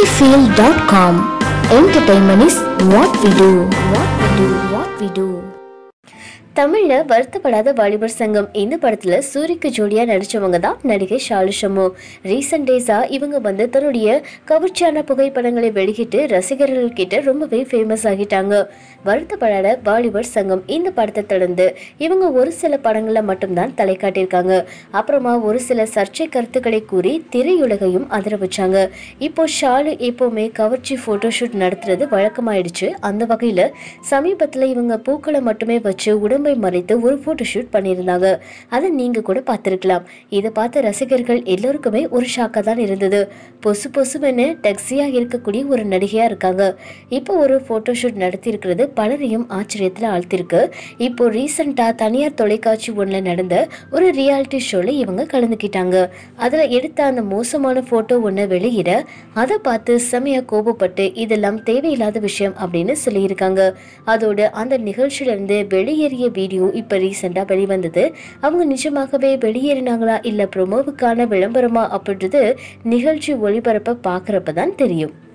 Sunnyfield.com. Entertainment is what we do. What we do. What we do. தமிழ்ல வருத்தப்படாத வாலிபர் சங்கம் இந்த படத்துல சூரிக்கு ஜோடியா நடிச்சவங்க தான் நடிகை ஷாலு ஷம்மு ரீசெண்ட் டேஸா இவங்க வந்து தன்னுடைய கவர்ச்சியான புகைப்படங்களை வெளியிட்டு ரசிகர்கள் கிட்ட ரொம்பவே ஃபேமஸ் ஆகிட்டாங்க வருத்தப்படாத வாலிபர் சங்கம் இந்த படத்தை தொடர்ந்து இவங்க ஒரு சில படங்கள்ல மட்டும்தான் தலை காட்டியிருக்காங்க அப்புறமா ஒரு சில சர்ச்சை கருத்துக்களை கூறி திரையுலகையும் அதிர வச்சாங்க இப்போ ஷாலு எப்பவுமே கவர்ச்சி போட்டோஷூட் நடத்துறது வழக்கமாயிடுச்சு அந்த வகையில சமீபத்துல இவங்க பூக்களை மட்டுமே வச்சு உடம்பை மறைத்து ஒரு போட்டோஷூட் பண்ணியிருந்தாங்க அதை நீங்க கூட பார்த்திருக்கலாம் இதை பார்த்த ரசிகர்கள் எல்லோருக்குமே ஒரு ஷாக்கா தான் இருந்தது பொசு பொசுவென்னு டெக்ஸியா இருக்கக்கூடிய ஒரு நடிகையா இருக்காங்க இப்போ ஒரு போட்டோஷூட் நடத்தி இருக்கிறது பலரையும் ஆச்சரியத்துல ஆழ்த்திருக்கு இப்போ ரீசெண்டா தனியார் தொலைக்காட்சி ஒன்றில் நடந்த ஒரு ரியாலிட்டி ஷோல இவங்க கலந்துக்கிட்டாங்க அதுல எடுத்த அந்த மோசமான போட்டோ ஒன்றை வெளியிட அதை பார்த்து செமையா கோபப்பட்டு இதெல்லாம் தேவையில்லாத விஷயம் அப்படின்னு சொல்லியிருக்காங்க அதோடு அந்த நிகழ்ச்சியில இருந்து வெளியேறிய வீடியோ இப்ப ரீசெண்டா வெளிவந்தது அவங்க நிஜமாகவே வெளியேறினாங்களா இல்ல ப்ரொமோவுக்கான விளம்பரமா அப்படின்றது நிகழ்ச்சி ஒளிபரப்ப பாக்குறப்ப தான் தெரியும்